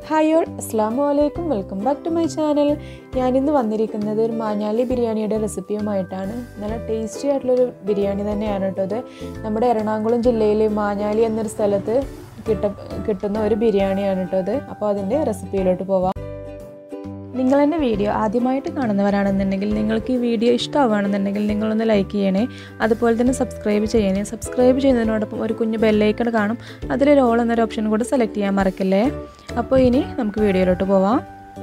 hi all അസ്സാം വലൈക്കും welcome back to my channel ഞാനിന്ന് വന്നിരിക്കുന്നത് ഒരു മാഞ്ഞാലി ബിരിയാണിയുടെ റെസിപ്പിയുമായിട്ടാണ് നല്ല ടേസ്റ്റി ആയിട്ടുള്ളൊരു ബിരിയാണി തന്നെയാണ് കേട്ടോ അത് നമ്മുടെ എറണാകുളം ജില്ലയിൽ മാഞ്ഞാലി എന്നൊരു സ്ഥലത്ത് കിട്ട കിട്ടുന്ന ഒരു ബിരിയാണിയാണ് കേട്ടോ അത് അപ്പോൾ അതിൻ്റെ റെസിപ്പിയിലോട്ട് പോവാം നിങ്ങൾ എൻ്റെ വീഡിയോ ആദ്യമായിട്ട് കാണുന്നവരാണെന്നുണ്ടെങ്കിൽ നിങ്ങൾക്ക് ഈ വീഡിയോ ഇഷ്ടമാവുകയാണെന്നുണ്ടെങ്കിൽ നിങ്ങളൊന്ന് ലൈക്ക് ചെയ്യണേ അതുപോലെ തന്നെ സബ്സ്ക്രൈബ് ചെയ്യണേ സബ്സ്ക്രൈബ് ചെയ്യുന്നതിനോടൊപ്പം ഒരു കുഞ്ഞ് ബെല്ലൈക്കൺ കാണും അതിലൊരു ഓൾ എന്നൊരു ഓപ്ഷൻ കൂടെ സെലക്ട് ചെയ്യാൻ മറക്കല്ലേ അപ്പോൾ ഇനി നമുക്ക് വീഡിയോയിലോട്ട് പോവാം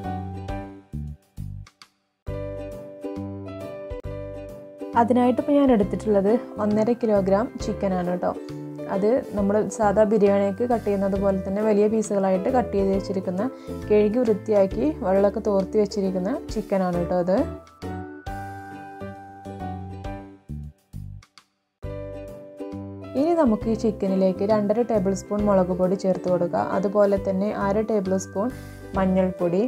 അതിനായിട്ട് ഇപ്പോൾ ഞാൻ എടുത്തിട്ടുള്ളത് ഒന്നര കിലോഗ്രാം ചിക്കനാണ് കേട്ടോ അത് നമ്മൾ സാധാ ബിരിയാണിക്ക് കട്ട് ചെയ്യുന്നത് പോലെ തന്നെ വലിയ പീസുകളായിട്ട് കട്ട് ചെയ്ത് വെച്ചിരിക്കുന്ന കഴുകി വൃത്തിയാക്കി വെള്ളമൊക്കെ തോർത്തി വെച്ചിരിക്കുന്ന ചിക്കനാണ് കേട്ടോ അത് ഇനി നമുക്ക് ഈ ചിക്കനിലേക്ക് രണ്ടര ടേബിൾ സ്പൂൺ മുളക് പൊടി ചേർത്ത് കൊടുക്കുക അതുപോലെ തന്നെ അര ടേബിൾ സ്പൂൺ മഞ്ഞൾപ്പൊടി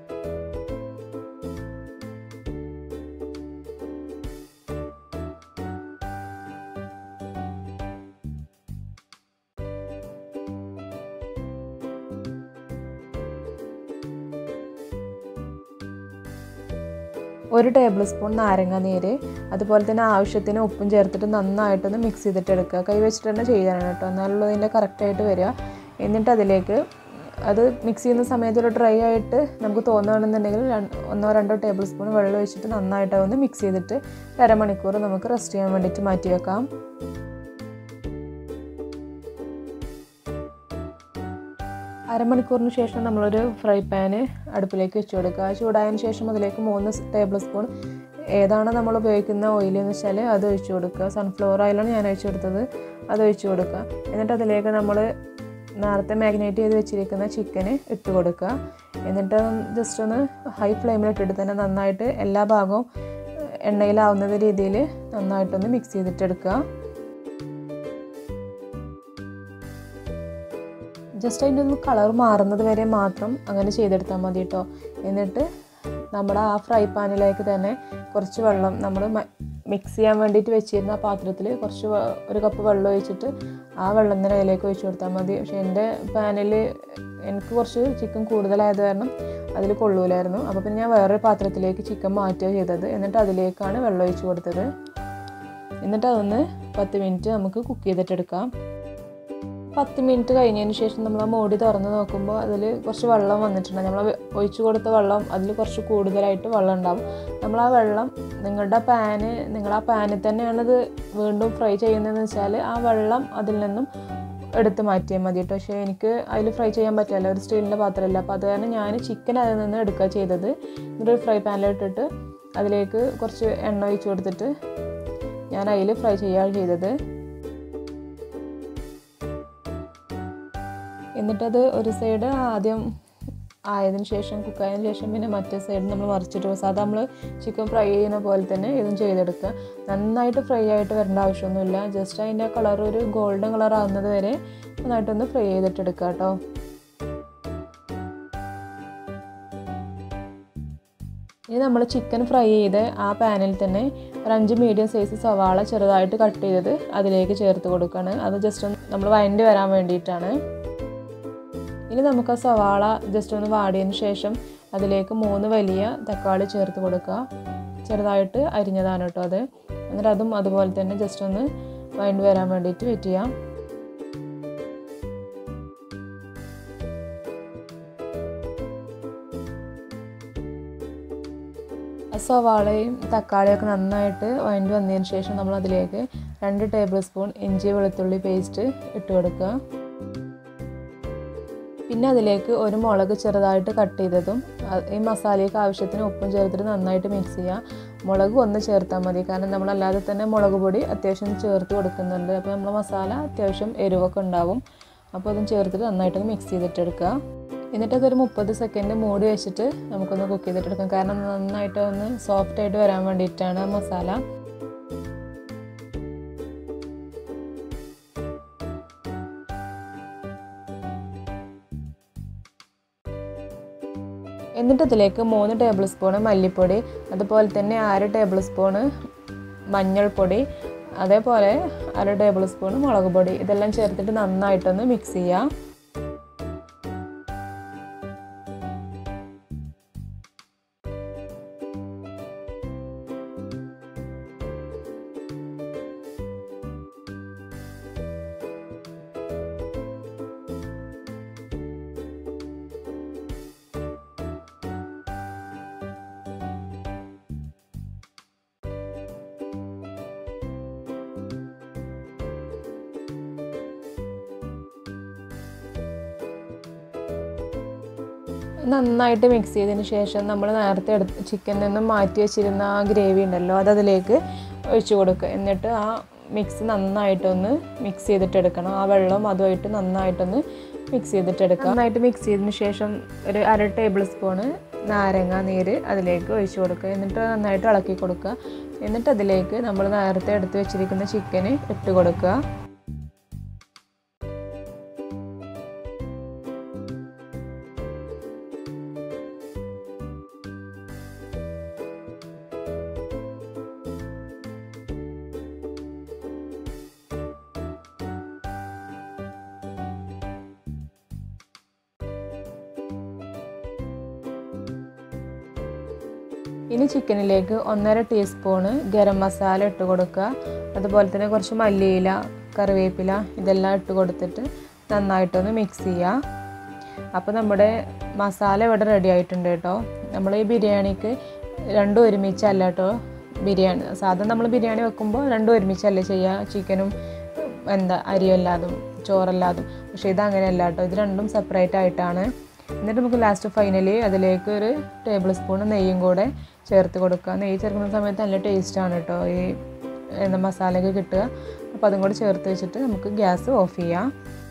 ഒരു ടേബിൾ സ്പൂൺ നാരങ്ങ നീര് അതുപോലെ തന്നെ ആവശ്യത്തിന് ഉപ്പും ചേർത്തിട്ട് നന്നായിട്ടൊന്ന് മിക്സ് ചെയ്തിട്ട് എടുക്കുക കൈ വെച്ചിട്ട് തന്നെ ചെയ്യാനാണ് കേട്ടോ എന്നാലുള്ള ഇതിൻ്റെ കറക്റ്റായിട്ട് വരിക എന്നിട്ട് അതിലേക്ക് അത് മിക്സ് ചെയ്യുന്ന സമയത്ത് ഒരു ഡ്രൈ ആയിട്ട് നമുക്ക് തോന്നുകയാണെന്നുണ്ടെങ്കിൽ ഒന്നോ രണ്ടോ ടേബിൾ സ്പൂൺ വെള്ളം ഒഴിച്ചിട്ട് നന്നായിട്ട് ഒന്ന് മിക്സ് ചെയ്തിട്ട് അരമണിക്കൂർ നമുക്ക് റെസ്റ്റ് ചെയ്യാൻ വേണ്ടിയിട്ട് മാറ്റി വെക്കാം അരമണിക്കൂറിന് ശേഷം നമ്മളൊരു ഫ്രൈ പാന് അടുപ്പിലേക്ക് വെച്ച് കൊടുക്കുക ചൂടായതിന് ശേഷം അതിലേക്ക് മൂന്ന് ടേബിൾ സ്പൂൺ ഏതാണ് നമ്മൾ ഉപയോഗിക്കുന്ന ഓയിൽ എന്ന് വെച്ചാൽ അത് ഒഴിച്ചു കൊടുക്കുക സൺഫ്ലവർ ഓയിലാണ് ഞാൻ ഒഴിച്ചു കൊടുത്തത് അത് ഒഴിച്ചു കൊടുക്കുക എന്നിട്ട് അതിലേക്ക് നമ്മൾ നേരത്തെ മാഗ്നേറ്റ് ചെയ്ത് വെച്ചിരിക്കുന്ന ചിക്കന് ഇട്ട് കൊടുക്കുക എന്നിട്ട് ജസ്റ്റ് ഒന്ന് ഹൈ ഫ്ലെയിമിലിട്ടിട്ട് തന്നെ നന്നായിട്ട് എല്ലാ ഭാഗവും എണ്ണയിലാവുന്നത് രീതിയിൽ നന്നായിട്ടൊന്ന് മിക്സ് ചെയ്തിട്ടെടുക്കുക ജസ്റ്റ് അതിൻ്റെ ഒന്ന് കളർ മാറുന്നത് വരെ മാത്രം അങ്ങനെ ചെയ്തെടുത്താൽ മതി കേട്ടോ എന്നിട്ട് നമ്മുടെ ആ ഫ്രൈ പാനിലേക്ക് തന്നെ കുറച്ച് വെള്ളം നമ്മൾ മിക്സ് ചെയ്യാൻ വേണ്ടിയിട്ട് വെച്ചിരുന്ന പാത്രത്തിൽ കുറച്ച് ഒരു കപ്പ് വെള്ളം ഒഴിച്ചിട്ട് ആ വെള്ളം തന്നെ അതിലേക്ക് ഒഴിച്ചു കൊടുത്താൽ മതി പക്ഷേ എൻ്റെ പാനിൽ എനിക്ക് കുറച്ച് ചിക്കൻ കൂടുതലായത് കാരണം അതിൽ കൊള്ളൂലായിരുന്നു അപ്പോൾ പിന്നെ ഞാൻ വേറൊരു പാത്രത്തിലേക്ക് ചിക്കൻ മാറ്റുക ചെയ്തത് എന്നിട്ട് അതിലേക്കാണ് വെള്ളം ഒഴിച്ച് കൊടുത്തത് എന്നിട്ട് അതൊന്ന് പത്ത് മിനിറ്റ് നമുക്ക് കുക്ക് ചെയ്തിട്ടെടുക്കാം പത്ത് മിനിറ്റ് കഴിഞ്ഞതിന് ശേഷം നമ്മൾ ആ മൂടി തുറന്ന് നോക്കുമ്പോൾ അതിൽ കുറച്ച് വെള്ളം വന്നിട്ടുണ്ട് നമ്മൾ ഒഴിച്ചു കൊടുത്ത വെള്ളം അതിൽ കുറച്ച് കൂടുതലായിട്ട് വെള്ളം ഉണ്ടാവും നമ്മൾ ആ വെള്ളം നിങ്ങളുടെ പാന് നിങ്ങൾ ആ പാനിൽ തന്നെയാണത് വീണ്ടും ഫ്രൈ ചെയ്യുന്നതെന്ന് വെച്ചാൽ ആ വെള്ളം അതിൽ നിന്നും എടുത്ത് മാറ്റിയാൽ മതി കേട്ടോ പക്ഷേ എനിക്ക് അതിൽ ഫ്രൈ ചെയ്യാൻ പറ്റില്ല ഒരു സ്റ്റീലിൻ്റെ പാത്രമില്ല അപ്പോൾ അത് കാരണം ഞാൻ ചിക്കൻ അതിൽ നിന്ന് എടുക്കുക ചെയ്തത് എന്നിട്ട് ഫ്രൈ പാനിലിട്ടിട്ട് അതിലേക്ക് കുറച്ച് എണ്ണ ഒഴിച്ച് കൊടുത്തിട്ട് ഞാൻ അതിൽ ഫ്രൈ ചെയ്യുകയാണ് ചെയ്തത് എന്നിട്ടത് ഒരു സൈഡ് ആദ്യം ആയതിനു ശേഷം കുക്കായതിനു ശേഷം പിന്നെ മറ്റേ സൈഡ് നമ്മൾ മറിച്ചിട്ട് പോകും സാധാ നമ്മൾ ചിക്കൻ ഫ്രൈ ചെയ്യുന്ന പോലെ തന്നെ ഇതും ചെയ്തെടുക്കുക നന്നായിട്ട് ഫ്രൈ ആയിട്ട് വരേണ്ട ആവശ്യമൊന്നുമില്ല ജസ്റ്റ് അതിൻ്റെ കളർ ഒരു ഗോൾഡൻ കളർ ആവുന്നത് വരെ നന്നായിട്ടൊന്ന് ഫ്രൈ ചെയ്തിട്ടെടുക്കുക കേട്ടോ ഇനി നമ്മൾ ചിക്കൻ ഫ്രൈ ചെയ്ത് ആ പാനിൽ തന്നെ ഒരു അഞ്ച് മീഡിയം സൈസ് സവാള ചെറുതായിട്ട് കട്ട് ചെയ്തത് അതിലേക്ക് ചേർത്ത് കൊടുക്കുകയാണ് അത് ജസ്റ്റ് ഒന്ന് നമ്മൾ വഴണ്ടി വരാൻ വേണ്ടിയിട്ടാണ് ഇനി നമുക്ക് ആ സവാള ജസ്റ്റ് ഒന്ന് വാടിയതിന് ശേഷം അതിലേക്ക് മൂന്ന് വലിയ തക്കാളി ചേർത്ത് കൊടുക്കുക ചെറുതായിട്ട് അരിഞ്ഞതാണ് കേട്ടോ അത് എന്നിട്ട് അതും അതുപോലെ തന്നെ ജസ്റ്റ് ഒന്ന് വഴണ്ടി വരാൻ വേണ്ടിയിട്ട് വെയിറ്റ് ചെയ്യാം സവാളയും തക്കാളിയൊക്കെ നന്നായിട്ട് വഴണ്ടി വന്നതിന് ശേഷം നമ്മൾ അതിലേക്ക് രണ്ട് ടേബിൾ സ്പൂൺ ഇഞ്ചി വെളുത്തുള്ളി പേസ്റ്റ് ഇട്ട് കൊടുക്കുക പിന്നെ അതിലേക്ക് ഒരു മുളക് ചെറുതായിട്ട് കട്ട് ചെയ്തതും ഈ മസാലയ്ക്ക് ആവശ്യത്തിന് ഉപ്പും ചേർത്തിട്ട് നന്നായിട്ട് മിക്സ് ചെയ്യുക മുളക് ഒന്ന് ചേർത്താൽ മതി കാരണം നമ്മളല്ലാതെ തന്നെ മുളക് പൊടി അത്യാവശ്യം ചേർത്ത് കൊടുക്കുന്നുണ്ട് അപ്പോൾ നമ്മൾ മസാല അത്യാവശ്യം എരിവൊക്കെ ഉണ്ടാവും അപ്പോൾ അതും ചേർത്തിട്ട് നന്നായിട്ട് മിക്സ് ചെയ്തിട്ടെടുക്കുക എന്നിട്ട് അതൊരു മുപ്പത് സെക്കൻഡ് മൂടി വെച്ചിട്ട് നമുക്കൊന്ന് കുക്ക് ചെയ്തിട്ടെടുക്കാം കാരണം നന്നായിട്ട് ഒന്ന് സോഫ്റ്റ് ആയിട്ട് വരാൻ വേണ്ടിയിട്ടാണ് മസാല എന്നിട്ട് അതിലേക്ക് മൂന്ന് ടേബിൾ സ്പൂണ് മല്ലിപ്പൊടി അതുപോലെ തന്നെ അര ടേബിൾ സ്പൂണ് മഞ്ഞൾപ്പൊടി അതേപോലെ അര ടേബിൾ സ്പൂൺ മുളക് പൊടി ഇതെല്ലാം ചേർത്തിട്ട് നന്നായിട്ടൊന്ന് മിക്സ് ചെയ്യാം നന്നായിട്ട് മിക്സ് ചെയ്തതിന് ശേഷം നമ്മൾ നേരത്തെ എടുത്ത് ചിക്കനിൽ നിന്നും മാറ്റി വെച്ചിരുന്ന ആ ഗ്രേവി ഉണ്ടല്ലോ അത് അതിലേക്ക് ഒഴിച്ചു കൊടുക്കുക എന്നിട്ട് ആ മിക്സ് നന്നായിട്ടൊന്ന് മിക്സ് ചെയ്തിട്ട് എടുക്കണം ആ വെള്ളം അതുമായിട്ട് നന്നായിട്ടൊന്ന് മിക്സ് ചെയ്തിട്ട് എടുക്കുക നന്നായിട്ട് മിക്സ് ചെയ്തതിന് ശേഷം ഒരു അര ടേബിൾ സ്പൂണ് നാരങ്ങ നീര് അതിലേക്ക് ഒഴിച്ചു കൊടുക്കുക എന്നിട്ട് നന്നായിട്ട് ഇളക്കി കൊടുക്കുക എന്നിട്ട് അതിലേക്ക് നമ്മൾ നേരത്തെ എടുത്ത് വെച്ചിരിക്കുന്ന ചിക്കന് ഇട്ട് കൊടുക്കുക ഇനി ചിക്കനിലേക്ക് ഒന്നര ടീസ്പൂണ് ഗരം മസാല ഇട്ട് കൊടുക്കുക അതുപോലെ തന്നെ കുറച്ച് മല്ലിയില കറിവേപ്പില ഇതെല്ലാം ഇട്ട് കൊടുത്തിട്ട് നന്നായിട്ടൊന്ന് മിക്സ് ചെയ്യുക അപ്പോൾ നമ്മുടെ മസാല ഇവിടെ റെഡി ആയിട്ടുണ്ട് കേട്ടോ നമ്മൾ ഈ ബിരിയാണിക്ക് രണ്ടും ഒരുമിച്ചല്ല കേട്ടോ ബിരിയാണി സാധാരണ നമ്മൾ ബിരിയാണി വെക്കുമ്പോൾ രണ്ടും ഒരുമിച്ചല്ല ചെയ്യുക ചിക്കനും എന്താ അരിയല്ലാതും ചോറല്ലാതും പക്ഷേ ഇത് അങ്ങനെയല്ല കേട്ടോ ഇത് രണ്ടും സെപ്പറേറ്റ് ആയിട്ടാണ് എന്നിട്ട് നമുക്ക് ലാസ്റ്റ് ഫൈനലി അതിലേക്ക് ഒരു ടേബിൾ സ്പൂൺ നെയ്യും കൂടെ ചേർത്ത് കൊടുക്കുക നെയ്യ് ചേർക്കുന്ന സമയത്ത് നല്ല ടേസ്റ്റാണ് കേട്ടോ ഈ എന്താ മസാലയൊക്കെ കിട്ടുക അപ്പോൾ അതും കൂടി ചേർത്ത് വെച്ചിട്ട് നമുക്ക് ഗ്യാസ് ഓഫ് ചെയ്യാം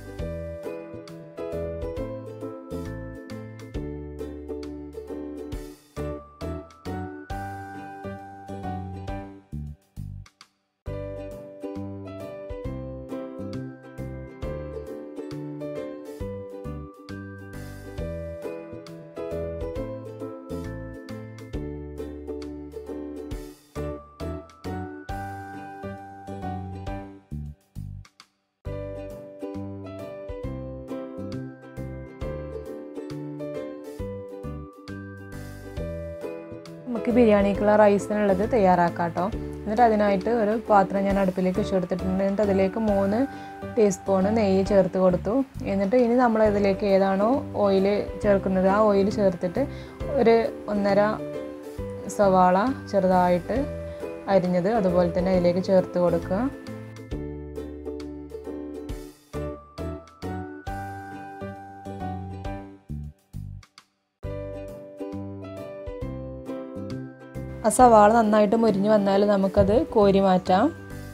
നമുക്ക് ബിരിയാണിക്കുള്ള റൈസിനുള്ളത് തയ്യാറാക്കാം കേട്ടോ എന്നിട്ട് അതിനായിട്ട് ഒരു പാത്രം ഞാൻ അടുപ്പിലേക്ക് വെച്ച് കൊടുത്തിട്ടുണ്ട് എന്നിട്ട് അതിലേക്ക് മൂന്ന് ടീസ്പൂണ് നെയ്യ് ചേർത്ത് കൊടുത്തു എന്നിട്ട് ഇനി നമ്മൾ ഇതിലേക്ക് ഏതാണോ ഓയിൽ ചേർക്കുന്നത് ആ ഓയിൽ ചേർത്തിട്ട് ഒരു ഒന്നര സവാള ചെറുതായിട്ട് അരിഞ്ഞത് അതുപോലെ തന്നെ അതിലേക്ക് ചേർത്ത് കൊടുക്കുക ആ സവാള നന്നായിട്ട് മുരിഞ്ഞ് വന്നാൽ നമുക്കത് കോരി മാറ്റാം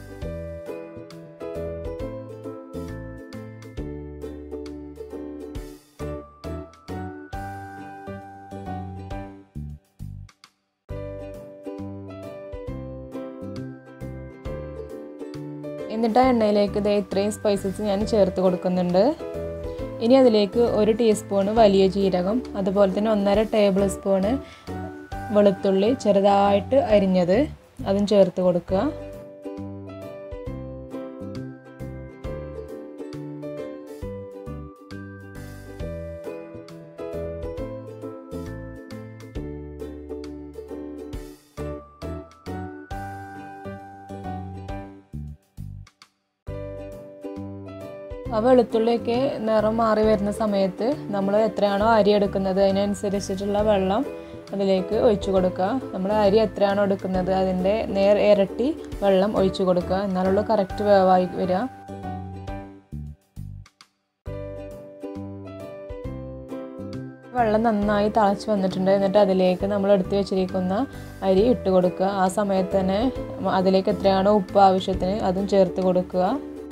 എന്നിട്ട് ആ എണ്ണയിലേക്ക് ഇതേ ഇത്രയും സ്പൈസസ് ഞാൻ ചേർത്ത് കൊടുക്കുന്നുണ്ട് ഇനി അതിലേക്ക് ഒരു ടീസ്പൂണ് വലിയ ജീരകം അതുപോലെ തന്നെ ഒന്നര ടേബിൾ സ്പൂണ് വെളുത്തുള്ളി ചെറുതായിട്ട് അരിഞ്ഞത് അതും ചേർത്ത് കൊടുക്കുക ആ വെളുത്തുള്ളിയൊക്കെ നിറം മാറി വരുന്ന സമയത്ത് നമ്മൾ എത്രയാണോ അരി എടുക്കുന്നത് അതിനനുസരിച്ചിട്ടുള്ള വെള്ളം അതിലേക്ക് ഒഴിച്ചു കൊടുക്കുക നമ്മൾ അരി എത്രയാണോ എടുക്കുന്നത് അതിൻ്റെ നേർ ഇരട്ടി വെള്ളം ഒഴിച്ചു കൊടുക്കുക എന്നാലുള്ള കറക്റ്റ് വേവായി വരിക വെള്ളം നന്നായി തിളച്ച് വന്നിട്ടുണ്ട് എന്നിട്ട് അതിലേക്ക് നമ്മൾ എടുത്തു വെച്ചിരിക്കുന്ന അരി ഇട്ട് കൊടുക്കുക ആ സമയത്ത് തന്നെ അതിലേക്ക് എത്രയാണോ ഉപ്പ് ആവശ്യത്തിന് അതും ചേർത്ത് കൊടുക്കുക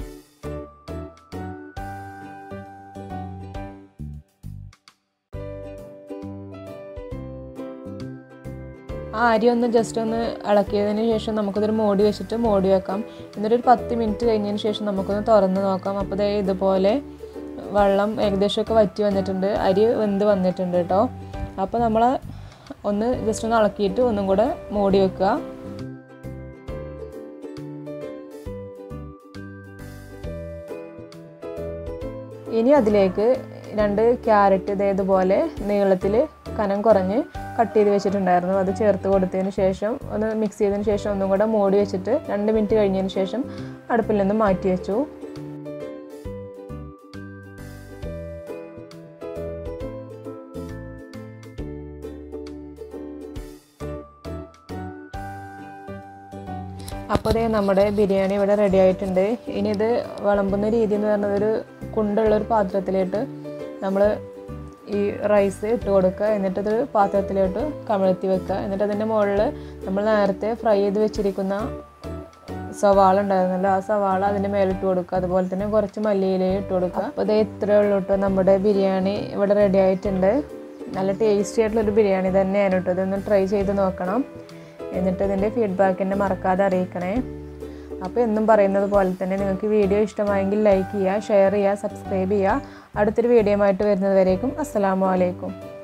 ആ അരി ഒന്ന് ജസ്റ്റ് ഒന്ന് ഇളക്കിയതിന് ശേഷം നമുക്കതൊരു മൂടി വെച്ചിട്ട് മൂടി വെക്കാം എന്നിട്ട് ഒരു പത്ത് മിനിറ്റ് കഴിഞ്ഞതിന് ശേഷം നമുക്കൊന്ന് തുറന്ന് നോക്കാം അപ്പോൾ ദേ ഇതുപോലെ വെള്ളം ഏകദേശമൊക്കെ വറ്റി വന്നിട്ടുണ്ട് അരി വെന്ത് വന്നിട്ടുണ്ട് കേട്ടോ അപ്പോൾ നമ്മൾ ഒന്ന് ജസ്റ്റ് ഒന്ന് ഇളക്കിയിട്ട് ഒന്നും കൂടെ മൂടി വെക്കുക ഇനി അതിലേക്ക് രണ്ട് ക്യാരറ്റ് ഇതേതുപോലെ നീളത്തിൽ കനം കുറഞ്ഞ് കട്ട് ചെയ്ത് വെച്ചിട്ടുണ്ടായിരുന്നു അത് ചേർത്ത് കൊടുത്തതിന് ശേഷം ഒന്ന് മിക്സ് ചെയ്തതിന് ശേഷം ഒന്നും കൂടെ മൂടി വെച്ചിട്ട് രണ്ട് മിനിറ്റ് കഴിഞ്ഞതിന് ശേഷം അടുപ്പിൽ നിന്ന് മാറ്റി വെച്ചു അപ്പോൾ അതേ നമ്മുടെ ബിരിയാണി ഇവിടെ റെഡി ആയിട്ടുണ്ട് ഇനി ഇത് വിളമ്പുന്ന രീതി എന്ന് പറയുന്നത് ഒരു കുണ്ടുള്ള ഒരു പാത്രത്തിലേക്ക് നമ്മൾ ഈ റൈസ് ഇട്ട് കൊടുക്കുക എന്നിട്ടത് പാത്രത്തിലോട്ട് കമഴ്ത്തി വെക്കുക എന്നിട്ട് അതിൻ്റെ മുകളിൽ നമ്മൾ നേരത്തെ ഫ്രൈ ചെയ്ത് വെച്ചിരിക്കുന്ന സവാള ഉണ്ടായിരുന്നല്ലോ ആ സവാള അതിൻ്റെ മേലിട്ട് കൊടുക്കുക അതുപോലെ തന്നെ കുറച്ച് മല്ലിയിലയും ഇട്ട് കൊടുക്കുക അപ്പോൾ ഇത് ഇത്രയേ ഉള്ളൂ കേട്ടോ നമ്മുടെ ബിരിയാണി ഇവിടെ റെഡി ആയിട്ടുണ്ട് നല്ല ടേസ്റ്റി ആയിട്ടുള്ളൊരു ബിരിയാണി തന്നെയാണ് കേട്ടോ ഇതൊന്ന് ട്രൈ ചെയ്ത് നോക്കണം എന്നിട്ട് ഇതിൻ്റെ ഫീഡ്ബാക്ക് എന്നെ മറക്കാതെ അറിയിക്കണേ അപ്പോൾ എന്നും പറയുന്നത് പോലെ തന്നെ നിങ്ങൾക്ക് വീഡിയോ ഇഷ്ടമായെങ്കിൽ ലൈക്ക് ചെയ്യുക ഷെയർ ചെയ്യുക സബ്സ്ക്രൈബ് ചെയ്യുക അടുത്തൊരു വീഡിയോ ആയിട്ട് വരുന്നത് വരേക്കും അസ്സലാമു അലൈക്കും